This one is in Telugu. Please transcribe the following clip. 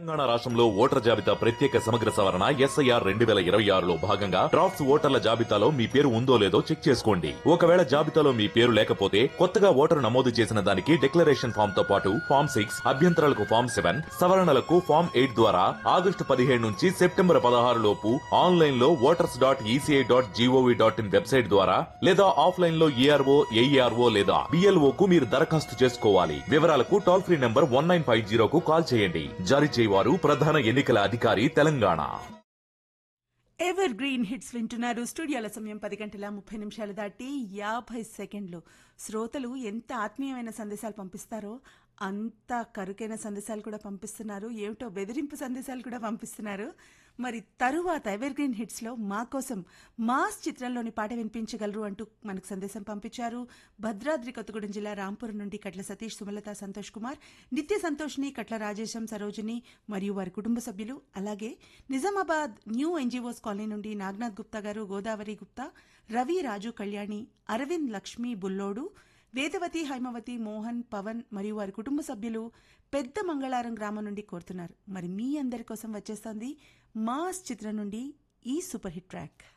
తెలంగాణ రాష్ట్రంలో ఓటర్ జాబితా ప్రత్యేక సమగ్ర సవరణ ఎస్ఐఆర్ రెండు వేల ఇరవై ఆరులో భాగంగా డ్రాఫ్ట్స్ ఓటర్ల జాబితాలో మీ పేరు ఉందో లేదో చెక్ చేసుకోండి ఒకవేళ జాబితాలో మీ పేరు లేకపోతే కొత్తగా ఓటరు నమోదు చేసిన దానికి డిక్లరేషన్ ఫామ్ తో పాటు ఫామ్ సిక్స్ అభ్యంతరాలకు ఫామ్ సెవెన్ సవరణలకు ఫామ్ ఎయిట్ ద్వారా ఆగస్టు పదిహేడు నుంచి సెప్టెంబర్ పదహారు లోపు ఆన్లైన్ లో voters dot ECI dot GOV dot in website ద్వారా లేదా ఆఫ్లైన్ లో ఏఆర్ఓ ఏఈఆర్ఓ లేదా బిఎల్ఓ కు మీరు దరఖాస్తు చేసుకోవాలి వివరాలకు toll free number one nine five జీరోకు కాల్ చేయండి జారీ చేయవారు ప్రధాన ఎన్నికల అధికారి తెలంగాణ ఎవర్ గ్రీన్ హిట్స్ వింటున్నారు స్టూడియోల సమయం పది గంటల ముప్పై నిమిషాలు దాటి యాభై సెకండ్లు శ్రోతలు ఎంత ఆత్మీయమైన సందేశాలు పంపిస్తారో అంత కరుకైన సందేశాలు కూడా పంపిస్తున్నారు ఏమిటో బెదిరింపు సందేశాలు కూడా పంపిస్తున్నారు మరి తరువాత ఎవర్ గ్రీన్ హిట్స్ లో మా కోసం మాస్ చిత్రంలోని పాట వినిపించగలరు అంటూ మనకు సందేశం పంపించారు భద్రాద్రి కొత్తగూడెం జిల్లా రాంపురం నుండి కట్ల సతీష్ సుమలత సంతోష్ కుమార్ నిత్య సంతోష్ని కట్ల రాజేశం సరోజిని మరియు వారి కుటుంబ సభ్యులు అలాగే నిజామాబాద్ న్యూ ఎన్జిఓస్ కాలనీ నుండి నాగనాథ్ గుప్తా గారు గోదావరి గుప్తా రవి రాజు కళ్యాణి అరవింద్ లక్ష్మి బుల్లోడు వేదవతి హైమవతి మోహన్ పవన్ మరియు వారి కుటుంబ సభ్యులు పెద్ద మంగళారం గ్రామం నుండి కోరుతున్నారు మరి మీ అందరి కోసం వచ్చేస్తోంది మాస్ చిత్రం నుండి ఈ సూపర్ హిట్ ట్రాక్